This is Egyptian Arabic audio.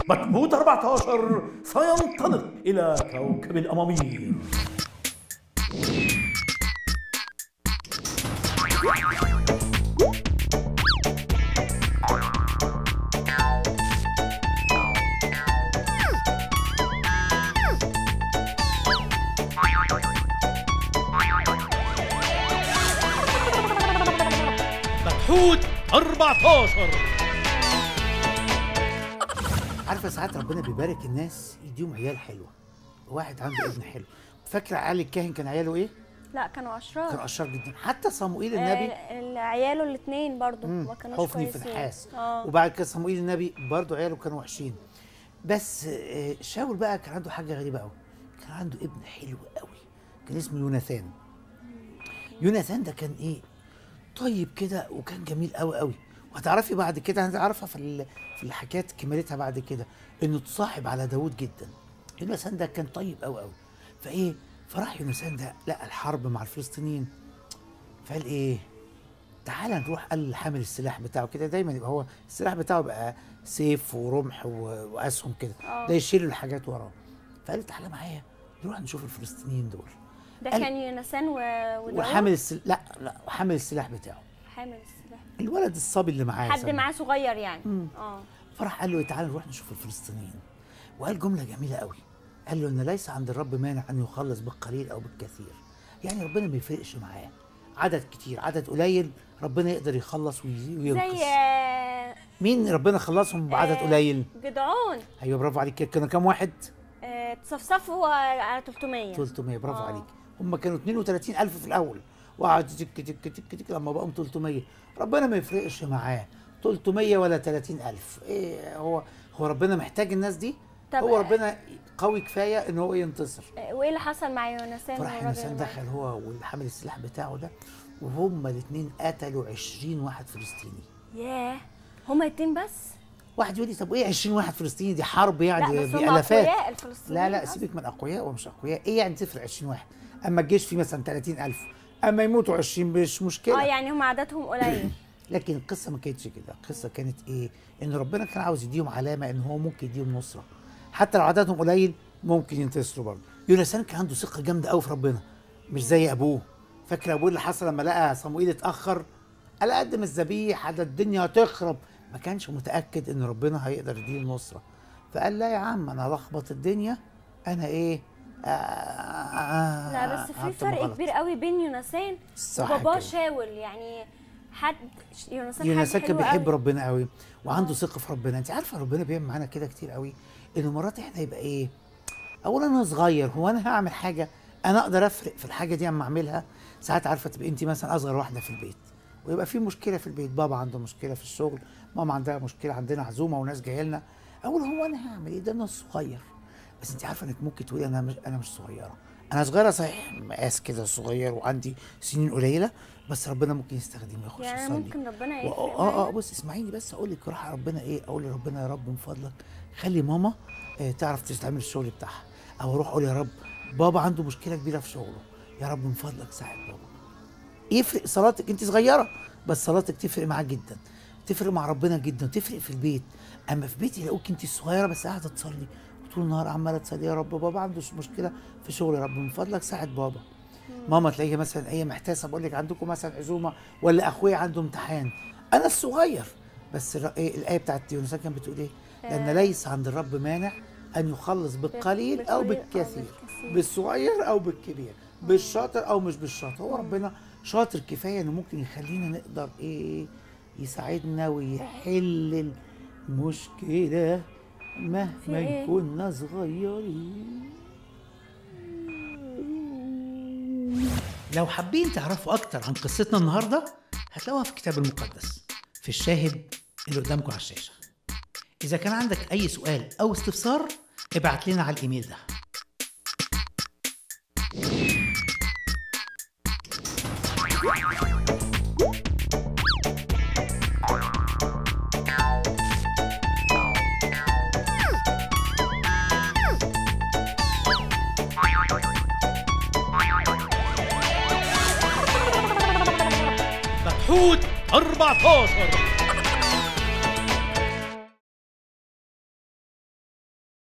مجمود 14 سينطلق إلى كوكب الأمامير مجهود 14 عارفه ساعات ربنا بيبارك الناس يديهم عيال حلوه واحد عنده ابن حلو فاكره علي الكاهن كان عياله ايه لا كانوا اشرار كان اشرار جدا حتى صموئيل النبي آه، عياله الاثنين برضو مم، ما كانوش حفني كويسين فنحاس اه وبعد كده صموئيل النبي برضه عياله كانوا وحشين بس آه، شاول بقى كان عنده حاجه غريبه قوي كان عنده ابن حلو قوي كان اسمه يوناثان يوناثان ده كان ايه طيب كده وكان جميل قوي قوي وهتعرفي بعد كده هتعرفها في ال- في الحكايات كمالتها بعد كده انه تصاحب على داوود جدا يوناثان ده كان طيب قوي قوي فايه فراح يوناثان ده لقى الحرب مع الفلسطينيين فقال ايه تعالى نروح قال حامل السلاح بتاعه كده دايما يبقى هو السلاح بتاعه بقى سيف ورمح و- واسهم كده آه. ده يشيل الحاجات وراه فقال تعالى معايا نروح نشوف الفلسطينيين دول ده قال- كان يونسان و... وداود وحامل السل... لا لا وحامل السلاح بتاعه حامل السلاح الولد الصبي اللي معاه حد سامي. معاه صغير يعني اه فراح قال له إيه، تعالى نروح نشوف الفلسطينيين وقال جمله جميله قوي قال له ان ليس عند الرب مانع ان يخلص بالقليل او بالكثير يعني ربنا ما يفرقش معاه عدد كتير عدد قليل ربنا يقدر يخلص وي- وينقذ زي آه، مين ربنا خلصهم بعدد آه، قليل جدعون ايوه برافو عليك كانوا كام واحد آه، تصفصفوا على 300 300 برافو آه. عليك هم كانوا 32000 في الاول وقعد تك تك تك تك لما بقوا 300 ربنا ما يفرقش معاه 300 ولا 30000 ايه هو هو ربنا محتاج الناس دي طب هو آه. ربنا قوي كفايه ان هو ينتصر آه، وايه اللي حصل مع يونسان فراح والراجل يونسان اللي معاه؟ دخل هو والحامل السلاح بتاعه ده وهما الاثنين قتلوا 20 واحد فلسطيني ياه هما اتنين بس واحد يقول لي طب ايه 20 واحد فلسطيني دي حرب لا يعني بس هما بالافات اقوياء الفلسطينيين لا لا أصلاً. سيبك من اقوياء ومش اقوياء ايه يعني تفرق 20 واحد اما الجيش فيه مثلا 30000 اما يموتوا 20 مش مشكله اه يعني هم عددهم قليل لكن القصه ما كانتش كده القصه كانت ايه ان ربنا كان عاوز يديهم علامه ان هو ممكن يديهم نصره حتى لو عددهم قليل ممكن ينتصروا برضه يونسان كان عنده ثقه جامده قوي في ربنا مش زي ابوه فاكر ابوه اللي حصل لما لقى صموئيل اتاخر قال قدم الذبيحه ده الدنيا هتخرب ما كانش متاكد ان ربنا هيقدر يديه النصره فقال لا يا عم انا لخبط الدنيا انا ايه آه آه لا بس في عملت فرق غلط. كبير قوي بين يونسان صح وباباه كده. شاول يعني حد يونسان يونسان حد كان حلو بيحب قوي. ربنا قوي وعنده ثقه في ربنا انت عارفه ربنا بيعمل معانا كده كتير قوي انه مرات احنا يبقى ايه اولا انا صغير هو انا هعمل حاجه انا اقدر افرق في الحاجه دي اما اعملها ساعات عارفه تبقى انت مثلا اصغر واحده في البيت ويبقى في مشكله في البيت بابا عنده مشكله في الشغل ماما عندها مشكله عندنا عزومه وناس جايه لنا اقول هو انا هعمل ايه ده انا صغير بس انت عارفه انك ممكن تقولي انا مش انا مش صغيره انا صغيره صحيح مقاس كده صغير وعندي سنين قليله بس ربنا ممكن يستخدمني يخش يعني يصلي ممكن ربنا و- يفرق اه اه معايا؟ بص اسمعيني بس اقول لك راح ربنا ايه اقول لربنا يا رب من فضلك خلي ماما آه تعرف تستعمل الشغل بتاعها او اروح اقول يا رب بابا عنده مشكله كبيره في شغله يا رب من فضلك ساعد بابا يفرق صلاتك انت صغيره بس صلاتك تفرق معاك جدا تفرق مع ربنا جدا تفرق في البيت اما في بيتي يلاقوك انت الصغيره بس قاعده تصلي وطول النهار عماله تصلي يا رب بابا عنده مشكله في شغله يا رب من فضلك ساعد بابا ماما تلاقيها مثلا هي محتاسه بقول لك عندكم مثلا عزومه ولا اخويا عنده امتحان انا الصغير بس الر- إيه الايه بتاعت يونس كانت بتقول ايه؟ لان ليس عند الرب مانع ان يخلص بالقليل او بالقليل أو بالكثير بالكثير. بالصغير او بالكبير بالشاطر او مش بالشاطر هو ربنا شاطر كفايه انه ممكن يخلينا نقدر ايه يساعدنا ويحل المشكله في مهما إيه؟ كنا صغيرين لو حابين تعرفوا أكتر عن قصتنا النهاردة هتلاقوها في الكتاب المقدس في الشاهد اللي قدامكم على الشاشة إذا كان عندك أي سؤال أو استفسار ابعت لنا على الإيميل ده مجهود 14